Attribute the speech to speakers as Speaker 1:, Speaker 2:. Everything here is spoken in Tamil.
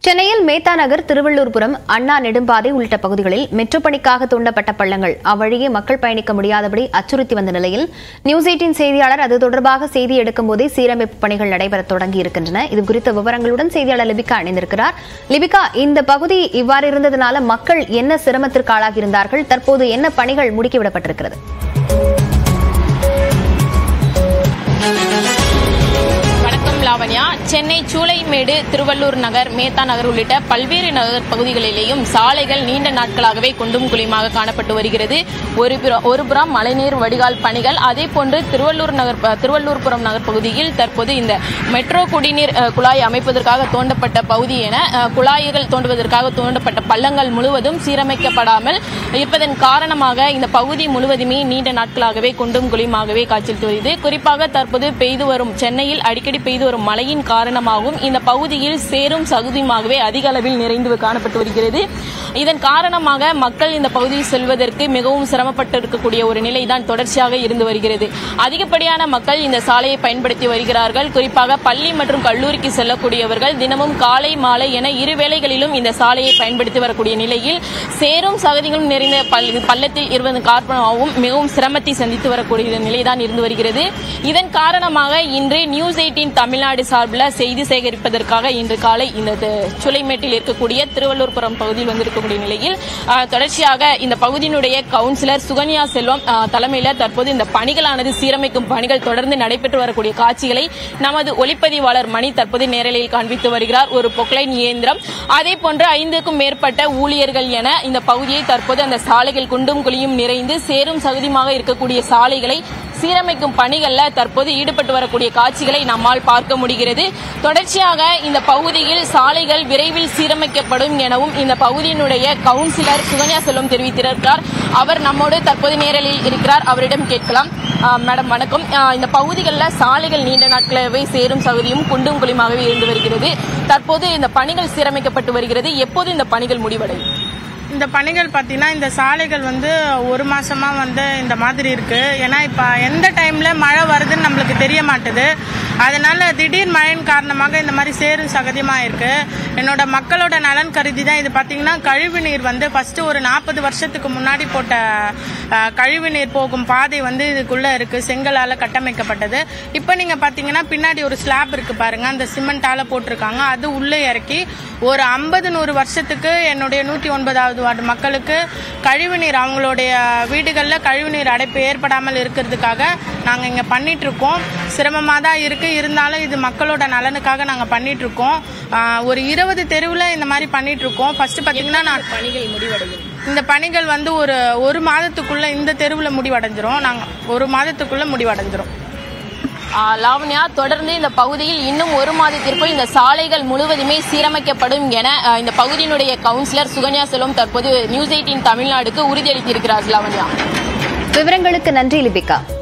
Speaker 1: சென்னையில் மேத்தா நகர் திருவள்ளூர்புரம் அண்ணா நெடும்பாதை உள்ளிட்ட பகுதிகளில் மெட்ரோ பணிக்காக தூண்டப்பட்ட பள்ளங்கள் அவ்வழியே மக்கள் பயணிக்க முடியாதபடி அச்சுறுத்தி வந்த நிலையில் நியூஸ் எயிட்டின் செய்தியாளர் அது தொடர்பாக செய்தி எடுக்கும் போதே சீரமைப்பு பணிகள் நடைபெற தொடங்கி இருக்கின்றன இது குறித்த விவரங்களுடன் செய்தியாளர் லிபிகா இணைந்திருக்கிறார் லிபிகா இந்த பகுதி இவ்வாறு இருந்ததனால மக்கள் என்ன சிரமத்திற்கு ஆளாகியிருந்தார்கள் தற்போது என்ன பணிகள் முடுக்கிவிடப்பட்டிருக்கிறது
Speaker 2: வணக்கம் லாவண்யா சென்னை சூளைமேடு திருவள்ளூர் நகர் மேத்தா நகர் உள்ளிட்ட பல்வேறு நகர் பகுதிகளிலேயும் சாலைகள் நீண்ட நாட்களாகவே குண்டும் குழியுமாக காணப்பட்டு வருகிறது ஒரு புற- ஒரு புறம் மழைநீர் வடிகால் பணிகள் அதே போன்று திருவள்ளூர் நகர் ப- திருவள்ளூர்புரம் நகர் பகுதியில் தற்போது இந்த மெட்ரோ குடிநீர் அஹ், குழாய் அமைப்பதற்காக தோண்டப்பட்ட பகுதி என அஹ், குழாய்கள் தோண்டுவதற்காக தோண்டப்பட்ட பள்ளங்கள் முழுவதும் சீரமைக்கப்படாமல் இருப்பதன் காரணமாக இந்த பகுதி முழுவதுமே நீண்ட நாட்களாகவே குண்டும் குழியுமாகவே காய்ச்சல் வருகிறது குறிப்பாக தற்போது பெய்து வரும் சென்னையில் அடிக்கடி பெய்து வரும் மழையின் காரணமாகவும் இந்த பகுதியில் சேரும் சகுதியுமாகவே அதிக அளவில் நிறைந்து காணப்பட்டு வருகிறது இதன் காரணமாக மக்கள் இந்த பகுதியில் செல்வதற்கு மிகவும் சிரமப்பட்டு இருக்கக்கூடிய ஒரு நிலைதான் தொடர்ச்சியாக இருந்து வருகிறது அதிகப்படியான மக்கள் இந்த சாலையை பயன்படுத்தி வருகிறார்கள் குறிப்பாக பள்ளி மற்றும் கல்லூரிக்கு செல்லக்கூடியவர்கள் தினமும் காலை மாலை என இரு வேளைகளிலும் இந்த சாலையை பயன்படுத்தி வரக்கூடிய நிலையில் சேரும் சகதிகளும் நிறைந்த பல்- பள்ளத்தில் இருப்பதன் காரணமாகவும் மிகவும் சிரமத்தை சந்தித்து வரக்கூடிய நிலைதான் இருந்து வருகிறது இதன் காரணமாக இன்று நியூஸ் எயிட்டின் தமிழ்நாடு சார்பில் செய்தி சேகரிப்பதற்காக இன்று காலை இந்த த- சுளைமேட்டில் இருக்கக்கூடிய திருவள்ளூர்புரம் பகுதியில் வந்திருக்கக்கூடிய நிலையில் ஆ, தொடர்ச்சியாக இந்த பகுதியினுடைய கவுன்சிலர் சுகன்யா செல்வம் ஆ, தலைமையில் தற்போது இந்த பணிகளானது சீரமைக்கும் பணிகள் தொடர்ந்து நடைபெற்று வரக்கூடிய காட்சிகளை நமது ஒளிப்பதிவாளர் மணி தற்போது நேரலையில் காண்பித்து வருகிறார் ஒரு பொக்லைன் இயந்திரம் அதே போன்று ஐந்துக்கும் மேற்பட்ட ஊழியர்கள் என இந்த பகுதியை தற்போது அந்த சாலைகள் குண்டும் குழியும் நிறைந்து சேரும் சகுதியுமாக இருக்கக்கூடிய சாலைகளை சீரமைக்கும் பணிகள்ல தற்போது ஈடுபட்டு வரக்கூடிய காட்சிகளை நம்மால் பார்க்க முடிகிறது தொடர்ச்சியாக இந்த பகுதியில் சாலைகள் விரைவில் சீரமைக்கப்படும் எனவும் இந்த பகுதியினுடைய கவுன்சிலர் சுகன்யா செல்வம் தெரிவித்திருக்கிறார் அவர் நம்மோடு தற்போது நேரலில் இருக்கிறார் அவரிடம் கேட்கலாம் ஆ, மேடம் வணக்கம் ஆ, இந்த பகுதிகளில் சாலைகள் நீண்ட நாட்களாகவே சேரும் சகுதியும் குண்டும் குழியுமாகவே இருந்து வருகிறது தற்போது இந்த பணிகள் சீரமைக்கப்பட்டு வருகிறது எப்போது இந்த பணிகள் முடிவடையும்
Speaker 3: இந்த பணிகள் பார்த்தீங்கன்னா இந்த சாலைகள் வந்து ஒரு மாசமா வந்து இந்த மாதிரி இருக்கு ஏன்னா இப்போ எந்த டைம்ல மழை வருதுன்னு நம்மளுக்கு தெரிய மாட்டுது அதனால திடீர் மழையின் காரணமாக இந்த மாதிரி சேரும் சகதியமாக இருக்கு என்னோட மக்களோட நலன் கருதி தான் இது பார்த்தீங்கன்னா கழிவு நீர் வந்து ஃபர்ஸ்ட் ஒரு நாற்பது வருஷத்துக்கு முன்னாடி போட்ட அஹ், கழிவு நீர் போகும் பாதை வந்து இதுக்குள்ள இருக்கு செங்கலால கட்டமைக்கப்பட்டது இப்போ நீங்க பார்த்தீங்கன்னா பின்னாடி ஒரு ஸ்லாப் இருக்கு பாருங்க அந்த சிமெண்டால போட்டிருக்காங்க அது உள்ளே இறக்கி ஒரு ஐம்பது நூறு வருஷத்துக்கு என்னுடைய நூற்றி ஒன்பதாவது வார்டு மக்களுக்கு கழிவுநீர் அவங்களுடைய வீடுகளில் கழிவுநீர் அடைப்பு ஏற்படாமல் இருக்கிறதுக்காக நாங்கள் இங்கே பண்ணிட்டு இருக்கோம் சிரமமாக தான் இருக்குது இருந்தாலும் இது மக்களோட நலனுக்காக நாங்கள் பண்ணிட்டு இருக்கோம் ஆஹ் ஒரு இருபது தெருவில் இந்த மாதிரி பண்ணிட்டு இருக்கோம் ஃபர்ஸ்ட் பார்த்தீங்கன்னா நான்
Speaker 2: பணிகள் முடிவடையும்
Speaker 3: இந்த பணிகள் வந்து ஒரு ஒரு மாதத்துக்குள்ள இந்த தெருவில் முடிவடைஞ்சிரும் நாங்கள் ஒரு மாதத்துக்குள்ள முடிவடைஞ்சிரும்
Speaker 2: ஆ, லாவண்யா தொடர்ந்து இந்த பகுதியில் இன்னும் ஒரு மாதத்திற்குள் இந்த சாலைகள் முழுவதுமே சீரமைக்கப்படும் என ஆ, இந்த பகுதியினுடைய கவுன்சிலர் சுகன்யா செல்வம் தற்போது நியூஸ் எயிட்டின் தமிழ்நாடுக்கு உறுதியளித்திருக்கிறார் லாவண்யா
Speaker 1: விவரங்களுக்கு நன்றி லிபிகா